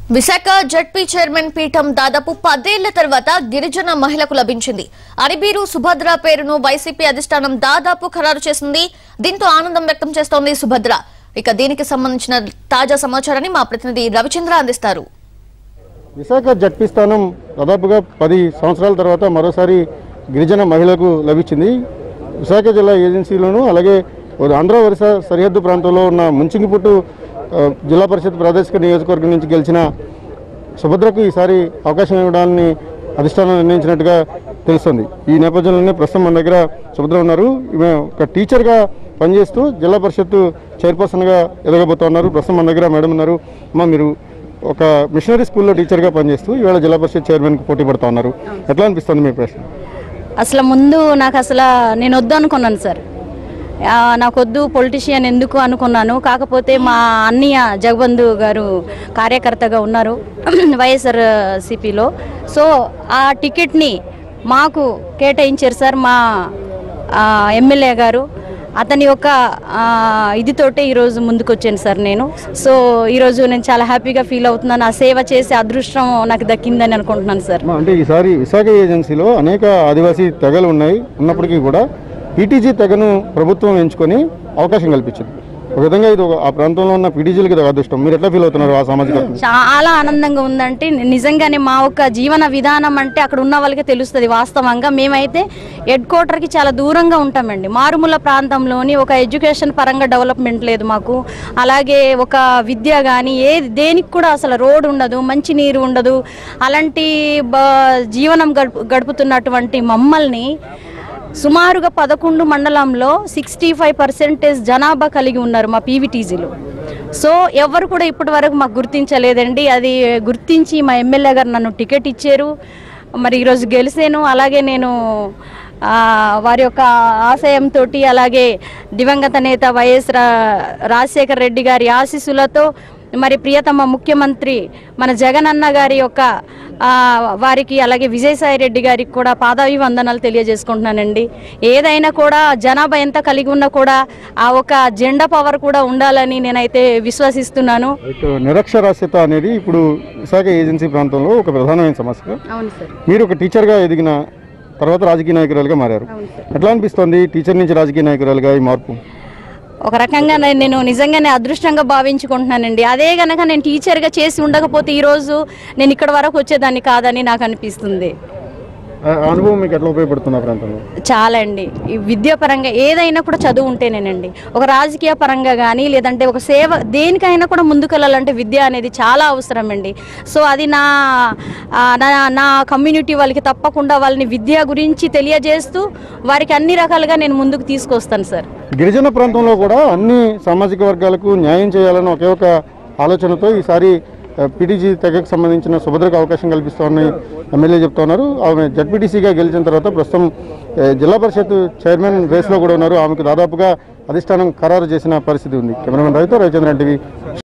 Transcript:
Visakha ZP chairman పీఠం దాదాపు పదేళ్ల తర్వాత గిరిజన మహిళకు లభించింది అరిబీరు సుభద్ర పేరును వైసీపీ అధిష్టానం దాదాపు ఖరారు చేసింది దీంతో ఆనందం వ్యక్తం చేస్తోంది సుభద్ర ఇక దీనికి సంబంధించిన తాజా సమాచారాన్ని మా ప్రతినిధి రవిచంద్ర అందిస్తారు విశాఖ జడ్పీ స్థానం దాదాపుగా పది సంవత్సరాల తర్వాత మరోసారి గిరిజన మహిళకు లభించింది విశాఖ జిల్లా ఏజెన్సీలోను అలాగే ఒక ఆంధ్ర వరుస సరిహద్దు ప్రాంతంలో ఉన్న ముంచింగిపుట్టు ఆ, జిల్లా పరిషత్ ప్రాదేశిక నియోజకవర్గం నుంచి గెలిచిన సుభద్రకు ఈసారి అవకాశం ఇవ్వడాన్ని అధిష్టానం నిర్ణయించినట్టుగా తెలుస్తుంది ఈ నేపథ్యంలోనే ప్రస్తుతం మన దగ్గర సుభద్ర ఉన్నారు ఈమె ఒక టీచర్గా పనిచేస్తూ జిల్లా పరిషత్ చైర్పర్సన్గా ఎదగబోతున్నారు ప్రస్తుతం మన దగ్గర మేడం ఉన్నారు అమ్మ మీరు ఒక మిషనరీ స్కూల్లో టీచర్గా పనిచేస్తూ ఇవాళ జిల్లా పరిషత్ చైర్మన్కి పోటీ పడుతూ ఉన్నారు ఎట్లా అనిపిస్తుంది మీ ప్రశ్న అసలు ముందు నాకు అసలు నేను వద్దు అనుకున్నాను సార్ ఆ, నాకు వద్దు పొలిటీషియన్ ఎందుకు అనుకున్నాను కాకపోతే మా అన్నయ్య జగబంధు గారు కార్యకర్తగా ఉన్నారు వైఎస్ఆర్ సిపిలో సో ఆ టికెట్ని మాకు కేటాయించారు సార్ మా ఆ, ఎమ్మెల్యే గారు అతని యొక్క ఆ, ఇదితోటే ఈరోజు ముందుకు వచ్చాను సార్ నేను సో ఈరోజు నేను చాలా హ్యాపీగా ఫీల్ అవుతున్నాను ఆ సేవ చేసే అదృష్టం నాకు దక్కిందని అనుకుంటున్నాను సార్ అమ్మా, అంటే ఈసారి విశాఖ ఏజెన్సీలో అనేక ఆదివాసీ తెగలు ఉన్నాయి ఉన్నప్పటికీ కూడా పీటీజీ తెగను ప్రభుత్వం ఎంచుకొని అవకాశం కల్పించింది ఒక విధంగా ఇది ఒక- ఆ ప్రాంతంలో ఉన్న పీటీజీలకి ఇది ఒక అదృష్టం మీరు ఎట్లా ఫీల్ అవుతున్నారు ఆ సామాజిక వర్గం? చాలా ఆనందంగా ఉందంటే నిజంగానే మా ఒక జీవన విధానం అంటే అక్కడ ఉన్న వాళ్ళకి తెలుస్తుంది వాస్తవంగా మేమైతే హెడ్ క్వార్టర్కి చాలా దూరంగా ఉంటామండి మారుమూల ప్రాంతంలోని ఒక ఎడ్యుకేషన్ పరంగా డెవలప్మెంట్ లేదు మాకు అలాగే ఒక విద్య కానీ ఏ దేనికి కూడా అసలు రోడ్ ఉండదు మంచి నీరు ఉండదు అలాంటి బ- జీవనం గడుపు గడుపుతున్నటువంటి మమ్మల్ని సుమారుగా పదకొండు మండలంలో సిక్స్టీ ఫైవ్ పర్సెంటేజ్ జనాభా కలిగి ఉన్నారు మా పీవీటీజీలో సో ఎవరు కూడా ఇప్పటి వరకు మాకు గుర్తించలేదండి అది గుర్తించి మా ఎమ్మెల్యే గారు నన్ను టికెట్ ఇచ్చారు మరి ఈరోజు గెలిచాను అలాగే నేను ఆ, వారి యొక్క ఆశయంతో అలాగే దివంగత నేత వైఎస్ రా రాజశేఖర రెడ్డి గారి ఆశీస్సులతో మరి ప్రియతమ ముఖ్యమంత్రి మన జగన్ అన్న గారి యొక్క ఆ, వారికి అలాగే విజయసాయి రెడ్డి గారికి కూడా పాదావి వందనాలు తెలియజేసుకుంటున్నానండి ఏదైనా కూడా జనాభా ఎంత కలిగి ఉన్నా కూడా ఆ ఒక జెండా పవర్ కూడా ఉండాలని నేనైతే విశ్వసిస్తున్నాను ఇటు నిరక్షరాస్యత అనేది ఇప్పుడు విశాఖ ఏజెన్సీ ప్రాంతంలో ఒక ప్రధానమైన సమస్య అవును సార్ మీరు ఒక టీచర్గా ఎదిగిన తర్వాత రాజకీయ నాయకురాలుగా మారారు అవును సార్ ఎట్లా అనిపిస్తుంది టీచర్ నుంచి రాజకీయ నాయకురాలుగా ఈ మార్పు ఒక రకంగా నే- నేను నిజంగానే అదృష్టంగా భావించుకుంటున్నానండి అదే గనక నేను టీచర్గా చేసి ఉండకపోతే ఈరోజు నేను ఇక్కడ వరకు వచ్చేదాన్ని కాదని నాకు అనిపిస్తుంది ఆ ఆ అనుభవం మీకు ఎట్లా ఉపయోగపడుతుంది ఆ ప్రాంతంలో చాలా అండి ఈ విద్యాపరంగా ఏదైనా కూడా చదువు ఉంటేనేనండి ఒక రాజకీయ పరంగా కానీ లేదంటే ఒక సేవ దేనికైనా కూడా ముందుకెళ్ళాలంటే విద్య అనేది చాలా అవసరం అండి సో అది నా ఆ, నా నా కమ్యూనిటీ వాళ్ళకి తప్పకుండా వాళ్ళని విద్య గురించి తెలియజేస్తూ వారికి అన్ని రకాలుగా నేను ముందుకు తీసుకొస్తాను సార్ గిరిజన ప్రాంతంలో కూడా అన్ని సామాజిక వర్గాలకు న్యాయం చేయాలని ఒకే ఒక ఆలోచనతో ఈసారి పీటీజీ తెగకు సంబంధించిన సుభద్రకు అవకాశం కల్పిస్తామని ఎమ్మెల్యే చెప్తా ఉన్నారు ఆమె జడ్పీటీసీగా గెలిచిన తర్వాత ప్రస్తుతం ఆ, జిల్లా పరిషత్ చైర్మన్ రేస్లో కూడా ఉన్నారు ఆమెకు దాదాపుగా అధిష్టానం ఖరారు చేసిన పరిస్థితి ఉంది కెమెరామెన్ రవితో రవిచంద్రన్ టీవీ